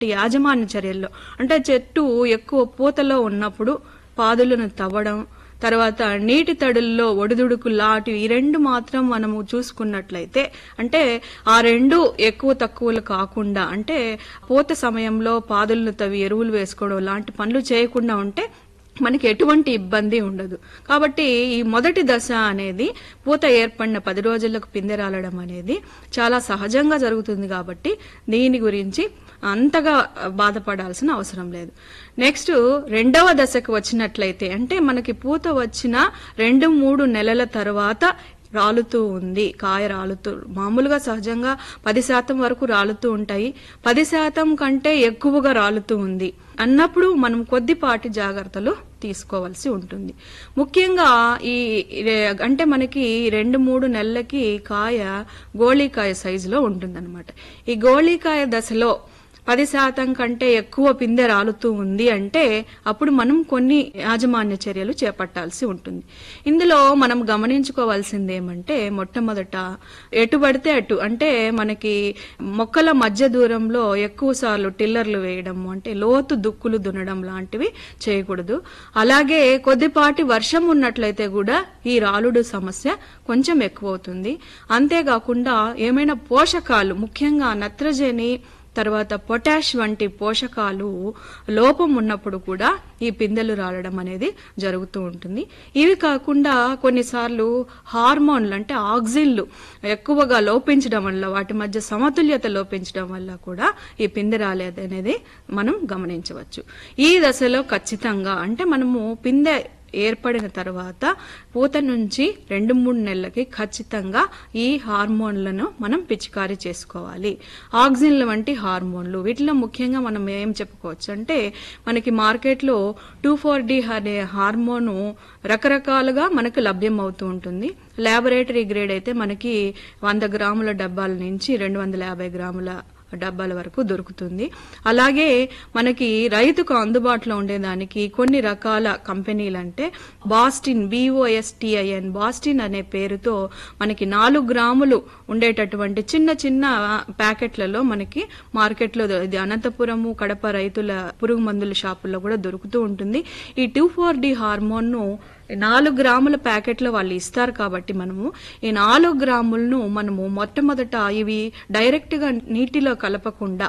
యాజమాన్య చర్యల్లో అంటే చెట్టు ఎక్కువ పూతలో ఉన్నప్పుడు పాదులను తవ్వడం తర్వాత నీటి తడుల్లో ఒడిదుడుకు లాంటివి ఈ రెండు మాత్రం మనము చూసుకున్నట్లయితే అంటే ఆ రెండు ఎక్కువ తక్కువలు కాకుండా అంటే పూత సమయంలో పాదులను తవ్వి ఎరువులు వేసుకోవడం లాంటి పనులు చేయకుండా ఉంటే మనకి ఎటువంటి ఇబ్బంది ఉండదు కాబట్టి ఈ మొదటి దశ అనేది పూత ఏర్పడిన పది రోజులకు పిందె రాలడం అనేది చాలా సహజంగా జరుగుతుంది కాబట్టి దీని గురించి అంతగా బాధపడాల్సిన అవసరం లేదు నెక్స్ట్ రెండవ దశకు వచ్చినట్లయితే అంటే మనకి పూత వచ్చిన రెండు మూడు నెలల తర్వాత రాలుతూ ఉంది కాయ రాలుతూ మామూలుగా సహజంగా పది శాతం వరకు రాలుతూ ఉంటాయి పది శాతం కంటే ఎక్కువగా రాలుతూ ఉంది అన్నప్పుడు మనం కొద్దిపాటి జాగ్రత్తలు తీసుకోవాల్సి ఉంటుంది ముఖ్యంగా ఈ రే- అంటే మనకి రెండు మూడు నెలలకి కాయ గోళీకాయ సైజులో ఉంటుందన్నమాట ఈ గోళీకాయ దశలో పది శాతం కంటే ఎక్కువ పిందె రాలుతూ ఉంది అంటే అప్పుడు మనం కొన్ని యాజమాన్య చర్యలు చేపట్టాల్సి ఉంటుంది ఇందులో మనం గమనించుకోవాల్సింది ఏమంటే మొట్టమొదట ఎటు పడితే అటు అంటే మనకి మొక్కల మధ్య దూరంలో ఎక్కువ సార్లు టిల్లర్లు వేయడం అంటే లోతు దుక్కులు దున్నడం లాంటివి చేయకూడదు అలాగే కొద్దిపాటి వర్షం ఉన్నట్లయితే కూడా ఈ రాలుడు సమస్య కొంచెం ఎక్కువ అవుతుంది అంతేకాకుండా ఏమైనా పోషకాలు ముఖ్యంగా నత్రజని తర్వాత పొటాష్ వంటి పోషకాలు లోపం ఉన్నప్పుడు కూడా ఈ పిందెలు రాలడం అనేది జరుగుతూ ఉంటుంది ఇవి కాకుండా కొన్నిసార్లు హార్మోన్లు అంటే ఆక్సిన్లు ఎక్కువగా లోపించడం వల్ల వాటి మధ్య సమతుల్యత లోపించడం వల్ల కూడా ఈ పిందె రాలేదు అనేది మనం గమనించవచ్చు ఈ దశలో ఖచ్చితంగా అంటే మనము పిందె ఏర్పడిన తర్వాత పూత నుంచి రెండు మూడు నెలలకి ఖచ్చితంగా ఈ హార్మోన్లను మనం పిచికారీ చేసుకోవాలి ఆక్సిన్ల వంటి హార్మోన్లు వీటిలో ముఖ్యంగా మనం ఏం చెప్పుకోవచ్చు అంటే మనకి మార్కెట్లో టూ ఫోర్ డి అనే హార్మోను రకరకాలుగా మనకు లభ్యం అవుతూ ఉంటుంది లాబొరేటరీ గ్రేడ్ అయితే మనకి వంద గ్రాముల డబ్బాల నుంచి రెండు వందల యాభై గ్రాముల డబ్బాల వరకు దొరుకుతుంది అలాగే మనకి రైతుకు అందుబాటులో ఉండేదానికి కొన్ని రకాల కంపెనీలు అంటే బాస్టిన్ బిఓఎస్టిఐఎన్ బాస్టిన్ అనే పేరుతో మనకి నాలుగు గ్రాములు ఉండేటటువంటి చిన్న చిన్న ప్యాకెట్లలో మనకి మార్కెట్లో దొ- ఇది అనంతపురము కడప రైతుల పురుగు మందుల షాపుల్లో కూడా దొరుకుతూ ఉంటుంది ఈ టూ ఫోర్ డి హార్మోన్ను నాలుగు గ్రాముల ప్యాకెట్లో వాళ్ళు ఇస్తారు కాబట్టి మనము ఈ నాలుగు గ్రాములను మనము మొట్టమొదట ఇవి డైరెక్ట్ గా నీటిలో కలపకుండా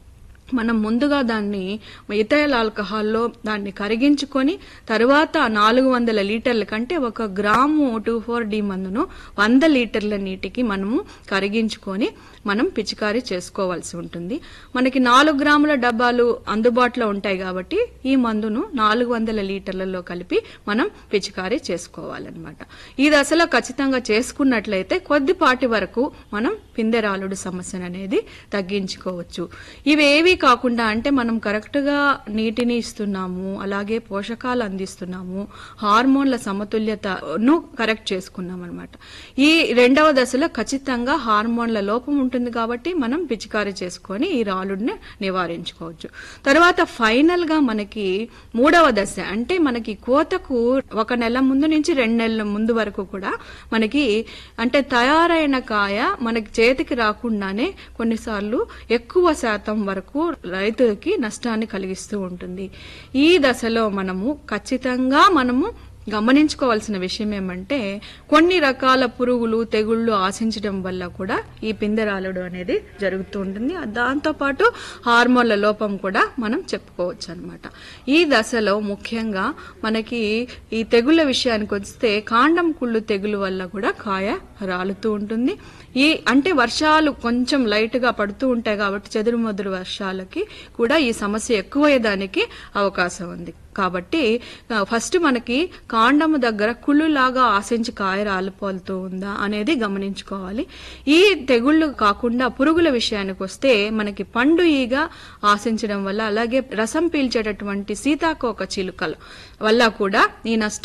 మనం ముందుగా దాన్ని ఇథైల్ ఆల్కహాల్లో దాన్ని కరిగించుకొని తర్వాత నాలుగు వందల లీటర్ల కంటే ఒక గ్రాము టూ ఫోర్ డి మందును వంద లీటర్ల నీటికి మనము కరిగించుకొని మనం పిచికారీ చేసుకోవాల్సి ఉంటుంది మనకి నాలుగు గ్రాముల డబ్బాలు అందుబాటులో ఉంటాయి కాబట్టి ఈ మందును నాలుగు వందల లీటర్లలో కలిపి మనం పిచికారీ చేసుకోవాలన్నమాట ఈ దశలో ఖచ్చితంగా చేసుకున్నట్లయితే కొద్దిపాటి వరకు మనం పిందెరాలుడు సమస్యను అనేది తగ్గించుకోవచ్చు ఇవేవి కాకుండా అంటే మనం కరెక్ట్ గా నీటిని ఇస్తున్నాము అలాగే పోషకాలు అందిస్తున్నాము హార్మోన్ల సమతుల్యతను కరెక్ట్ చేసుకున్నాం అనమాట ఈ రెండవ దశలో ఖచ్చితంగా హార్మోన్ల లోపం ఉంటుంది కాబట్టి మనం పిచికారీ చేసుకొని ఈ రాలుడిని నివారించుకోవచ్చు తర్వాత ఫైనల్ గా మనకి మూడవ దశ అంటే మనకి కోతకు ఒక నెల ముందు నుంచి రెండు నెలల ముందు వరకు కూడా మనకి అంటే తయారైన కాయ మనకి చేతికి రాకుండానే కొన్నిసార్లు ఎక్కువ శాతం వరకు రైతులకి నష్టాన్ని కలిగిస్తూ ఉంటుంది ఈ దశలో మనము ఖచ్చితంగా మనము గమనించుకోవాల్సిన విషయం ఏమంటే కొన్ని రకాల పురుగులు తెగుళ్ళు ఆశించడం వల్ల కూడా ఈ పిందెరాలుడు అనేది జరుగుతూ ఉంటుంది దాంతోపాటు హార్మోన్ల లోపం కూడా మనం చెప్పుకోవచ్చు అనమాట ఈ దశలో ముఖ్యంగా మనకి ఈ తెగుళ్ళ విషయానికి వస్తే కాండం కుళ్ళు తెగులు వల్ల కూడా కాయ రాలుతూ ఉంటుంది ఈ అంటే వర్షాలు కొంచెం లైట్ గా పడుతూ ఉంటాయి కాబట్టి చెదురు మొదురు వర్షాలకి కూడా ఈ సమస్య ఎక్కువయ్యేదానికి అవకాశం ఉంది కాబట్టి ఆ, ఫస్ట్ మనకి కాండము దగ్గర కుళ్ళులాగా ఆశించి కాయ రాలిపోతూ ఉందా అనేది గమనించుకోవాలి ఈ తెగుళ్ళు కాకుండా పురుగుల విషయానికి వస్తే మనకి పండు ఈగ ఆశించడం వల్ల అలాగే రసం పీల్చేటటువంటి సీతాకోక చిలుకల వల్ల కూడా ఈ నష్టము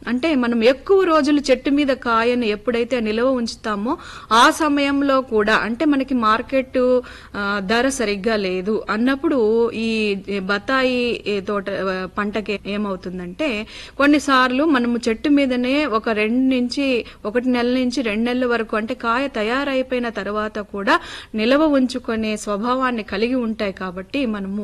అంటే మనం ఎక్కువ రోజులు చెట్టు మీద కాయను ఎప్పుడైతే నిల్వ ఉంచుతామో ఆ సమయంలో కూడా అంటే మనకి మార్కెట్ ఆ, ధర సరిగ్గా లేదు అన్నప్పుడు ఈ బత్తాయి తోట ఆ, పంటకి ఏమవుతుందంటే కొన్నిసార్లు మనము చెట్టు మీదనే ఒక రెండు నుంచి ఒకటి నెల నుంచి రెండు నెలల వరకు అంటే కాయ తయారైపోయిన తర్వాత కూడా నిల్వ ఉంచుకునే స్వభావాన్ని కలిగి ఉంటాయి కాబట్టి మనము